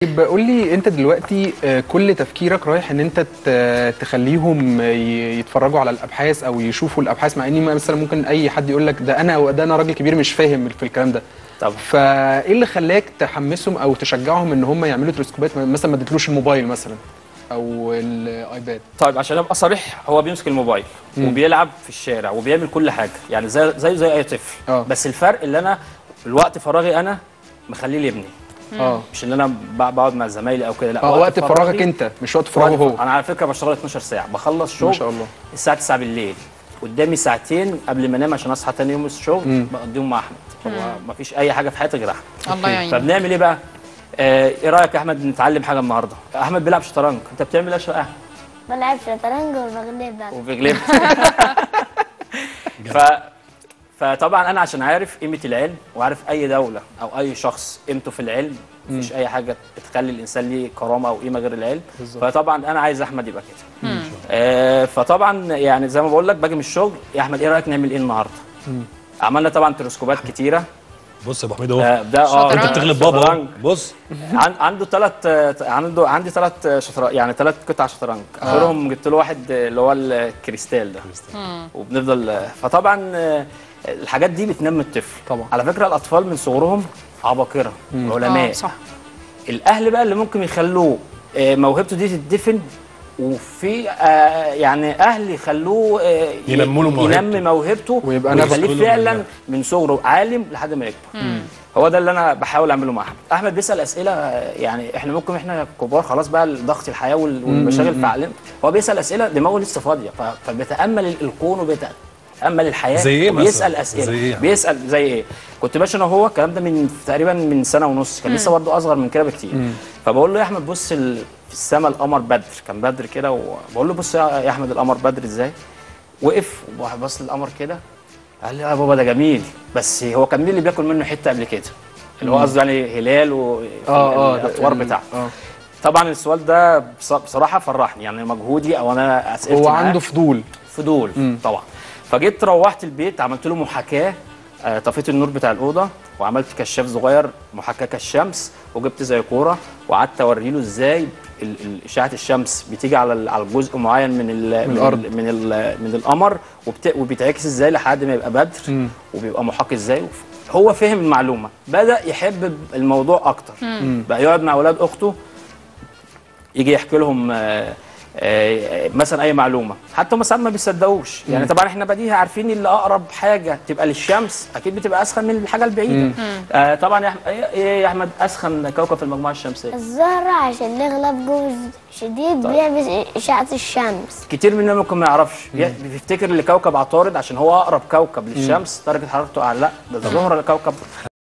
طيب قول لي انت دلوقتي آه، كل تفكيرك رايح ان انت ت- تخليهم ي- يتفرجوا على الابحاث او يشوفوا الابحاث مع اني مثلا ممكن اي حد يقول لك ده انا ده انا راجل كبير مش فاهم في الكلام ده طبعا فايه اللي خلاك تحمسهم او تشجعهم ان هم يعملوا تلسكوبات مثلا ما اديتلوش الموبايل مثلا او الايباد طيب عشان ابقى صريح هو بيمسك الموبايل مم. وبيلعب في الشارع وبيعمل كل حاجه يعني زي زي زي اي طفل اه. بس الفرق اللي انا الوقت فراغي انا مخليه لابني اه مش اللي انا ب- بقعد مع زمايلي او كده لا اه وقت فراغك انت مش وقت فراغه هو انا على فكره بشتغل 12 ساعه بخلص ما شغل شاء الله الساعه 9 بالليل قدامي ساعتين قبل ما انام عشان اصحى تاني يوم الشغل مم. بقضيهم مع احمد هو مفيش اي حاجه في حياتي غير احمد الله يعينك فبنعمل ايه بقى؟ آه ايه رايك يا احمد نتعلم حاجه النهارده؟ احمد بيلعب شطرنج انت بتعمل ايه يا احمد؟ بلعب شطرنج وبغلب بقى وبيغلب ف فطبعا انا عشان عارف قيمه العلم وعارف اي دوله او اي شخص قيمته في العلم مفيش اي حاجه بتخلي الانسان ليه كرامه او قيمه غير العلم بالظبط. فطبعا انا عايز احمد يبقى كده آه فطبعا يعني زي ما بقول لك باجي من الشغل يا احمد ايه رايك نعمل ايه النهارده عملنا طبعا تلسكوبات كتيره بص يا ابو حميد اهو آه ده اه شطرنج. انت بتغلب بابا شطرنج. اهو بص عن عنده ثلاث عنده عندي ثلاث شطرنج يعني ثلاث قطع شطرنج اخرهم جبت له واحد اللي هو الكريستال ده وبنفضل فطبعا آه، الحاجات دي بتنمي الطفل طبعا. على فكره الاطفال من صغرهم عباقره علماء آه، صح الاهل بقى اللي ممكن يخلوه آه، موهبته دي تدفن وفي آه، يعني اهل يخلوه آه، ي- ينموا له موهبته. ينمي موهبته ويبقى ويخليه نفسه. فعلا من صغره عالم لحد ما يكبر هو ده اللي انا بحاول اعمله مع احمد احمد بيسال اسئله آه، يعني احنا ممكن احنا كبار خلاص بقى ضغط الحياه وال- والمشاغل في عقلنا هو بيسال اسئله دماغه لسه فاضيه ف- فبيتامل الكون وبيتامل الحياه زي إيه مثلاً؟ وبيسال اسئله زي إيه؟ بيسال زي ايه كنت ماشي انا وهو الكلام ده من تقريبا من سنه ونص كان لسه برضه اصغر من كده بكتير فبقول له يا احمد بص ال... في السماء القمر بدر كان بدر كده وبقول له بص يا يا احمد القمر بدر ازاي وقف وبص للقمر كده قال لي يا بابا ده جميل بس هو كان مين اللي بياكل منه حته قبل كده اللي هو قصده يعني هلال و اه اه ده الاطوار ال- بتاعته اه طبعا السؤال ده بص- بصراحه فرحني يعني مجهودي او انا اسئلتي هو معاه عنده فضول فضول طبعا فجيت روحت البيت عملت له محاكاه آه، طفيت النور بتاع الاوضه وعملت كشاف صغير محاكاه كالشمس وجبت زي كوره وقعدت اوري له ازاي ال- ال- اشعه الشمس بتيجي على ال- على جزء معين من ال من الأرض. ال من, ال من القمر وبت وبيتعكس ازاي لحد ما يبقى بدر مم. وبيبقى محاق ازاي وف- هو فهم المعلومه بدا يحب الموضوع اكتر بقى يقعد مع اولاد اخته يجي يحكي لهم آه، آه، مثلا اي معلومه حتى هم ساعات ما بيصدقوش يعني طبعا احنا بديهي عارفين اللي اقرب حاجه تبقى للشمس اكيد بتبقى اسخن من الحاجه البعيده آه طبعا يا احمد ايه إيه يا احمد اسخن كوكب في المجموعه الشمسيه الزهرة عشان نغلب جوز شديد بيعمل إشعة الشمس كتير مننا ممكن ما يعرفش بي- بيفتكر ان كوكب عطارد عشان هو اقرب كوكب للشمس درجه حرارته اعلى لا ده الزهره كوكب